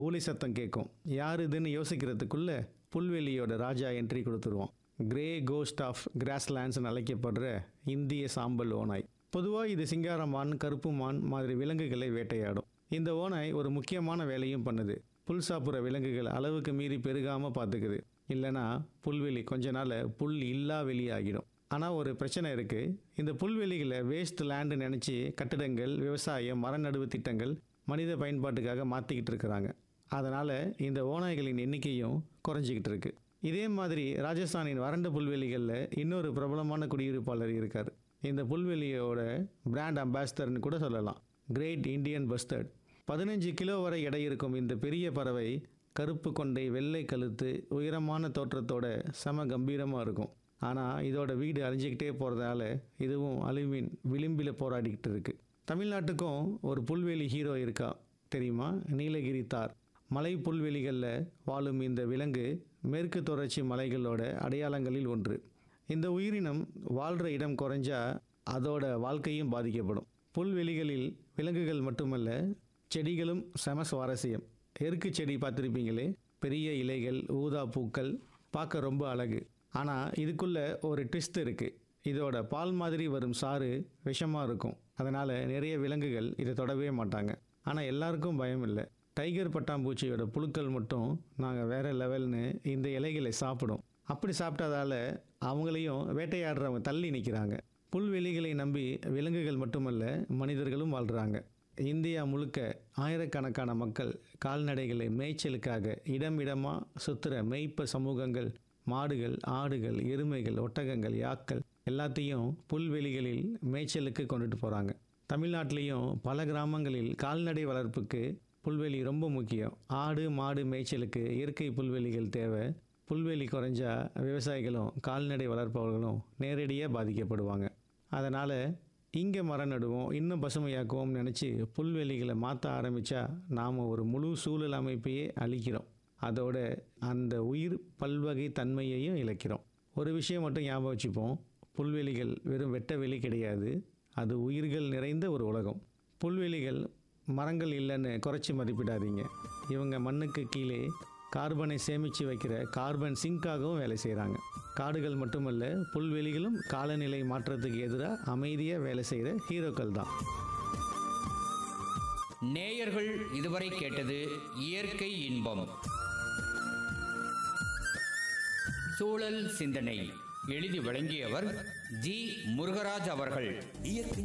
ஊலி சத்தம் கேட்கும் யார் இதுன்னு யோசிக்கிறதுக்குள்ள புல்வெளியோட ராஜா என்ட்ரி கொடுத்துருவோம் கிரே கோஸ்ட் ஆஃப் கிராஸ்லேண்ட்ஸ்னு அழைக்கப்படுற இந்திய சாம்பல் ஓநாய் பொதுவாக இது சிங்காரமான் கருப்பு மான் மாதிரி விலங்குகளை வேட்டையாடும் இந்த ஓநாய் ஒரு முக்கியமான வேலையும் பண்ணுது புல் சாப்பிட்ற விலங்குகள் அளவுக்கு மீறி பெருகாமல் பார்த்துக்குது இல்லைன்னா புல்வெளி கொஞ்ச நாள் புல் இல்லா வெளி ஆகிடும் ஆனால் ஒரு பிரச்சனை இருக்குது இந்த புல்வெளிகளை வேஸ்ட் லேண்டு நினச்சி கட்டிடங்கள் விவசாயம் மர நடுவு திட்டங்கள் மனித பயன்பாட்டுக்காக மாற்றிக்கிட்டு இருக்கிறாங்க அதனால் இந்த ஓநாய்களின் எண்ணிக்கையும் குறைஞ்சிக்கிட்டு இருக்கு இதே மாதிரி ராஜஸ்தானின் வறண்ட புல்வெளிகளில் இன்னொரு பிரபலமான குடியிருப்பாளர் இருக்கார் இந்த புல்வெளியோட பிராண்ட் அம்பாசிடர்னு கூட சொல்லலாம் கிரேட் இந்தியன் பஸ்டர்ட் பதினஞ்சு கிலோ வரை எடை இருக்கும் இந்த பெரிய பறவை கருப்பு கொண்டை வெள்ளை கழுத்து உயரமான தோற்றத்தோட சம கம்பீரமாக இருக்கும் ஆனால் இதோட வீடு அழிஞ்சிக்கிட்டே போகிறதால இதுவும் அழிவின் விளிம்பில் போராடிக்கிட்டு இருக்கு தமிழ்நாட்டுக்கும் ஒரு புல்வெளி ஹீரோ இருக்கா தெரியுமா நீலகிரி தார் மலை புல்வெளிகளில் வாழும் இந்த விலங்கு மேற்கு தொடர்ச்சி மலைகளோட அடையாளங்களில் ஒன்று இந்த உயிரினம் வாழ்கிற இடம் குறைஞ்சா அதோட வாழ்க்கையும் பாதிக்கப்படும் புல்வெளிகளில் விலங்குகள் மட்டுமல்ல செடிகளும் செம சுவாரஸ்யம் எருக்கு செடி பார்த்துருப்பீங்களே பெரிய இலைகள் ஊதா பூக்கள் பார்க்க ரொம்ப அழகு ஆனால் இதுக்குள்ள ஒரு ட்விஸ்ட் இருக்குது இதோட பால் மாதிரி வரும் சாறு விஷமாக இருக்கும் அதனால் நிறைய விலங்குகள் இதை தொடவே மாட்டாங்க ஆனால் எல்லாருக்கும் பயம் இல்லை டைகர் பட்டாம்பூச்சியோட புழுக்கள் மட்டும் நாங்கள் வேற லெவல்னு இந்த இலைகளை சாப்பிடும் அப்படி சாப்பிட்டதால அவங்களையும் வேட்டையாடுறவங்க தள்ளி நிற்கிறாங்க புல்வெளிகளை நம்பி விலங்குகள் மட்டுமல்ல மனிதர்களும் வாழ்கிறாங்க இந்தியா முழுக்க ஆயிரக்கணக்கான மக்கள் கால்நடைகளை மேய்ச்சலுக்காக இடம் இடமாக சுற்றுற மேய்ப்ப சமூகங்கள் மாடுகள் ஆடுகள் எருமைகள் ஒட்டகங்கள் யாக்கள் எல்லாத்தையும் புல்வெளிகளில் மேய்ச்சலுக்கு கொண்டுட்டு போகிறாங்க தமிழ்நாட்டிலையும் பல கிராமங்களில் கால்நடை வளர்ப்புக்கு புல்வெளி ரொம்ப முக்கியம் ஆடு மாடு மேய்ச்சலுக்கு இயற்கை புல்வெளிகள் தேவை புல்வெளி குறைஞ்சா விவசாயிகளும் கால்நடை வளர்ப்பவர்களும் நேரடியாக பாதிக்கப்படுவாங்க அதனால் இங்கே மரம் நடுவோம் இன்னும் பசுமையாக்குவோம்னு நினச்சி புல்வெளிகளை மாற்ற ஆரம்பித்தா நாம் ஒரு முழு சூழல் அமைப்பையே அழிக்கிறோம் அதோட அந்த உயிர் பல்வகை தன்மையையும் இழக்கிறோம் ஒரு விஷயம் மட்டும் ஞாபகம் வச்சுப்போம் புல்வெளிகள் வெறும் வெட்ட வெளி கிடையாது அது உயிர்கள் நிறைந்த ஒரு உலகம் புல்வெளிகள் மரங்கள் இல்லைன்னு குறைச்சி மதிப்பிடாதீங்க இவங்க மண்ணுக்கு கீழே கார்பனை சேமித்து வைக்கிற கார்பன் சிங்காகவும் வேலை செய்கிறாங்க காடுகள் மட்டுமல்ல புல்வெளிகளும் காலநிலை மாற்றத்துக்கு எதிராக அமைதியாக வேலை செய்கிற ஹீரோக்கள் தான் நேயர்கள் இதுவரை கேட்டது இயற்கை இன்பம் சூழல் சிந்தனை எழுதி வழங்கியவர் ஜி முருகராஜ் அவர்கள் இயற்கை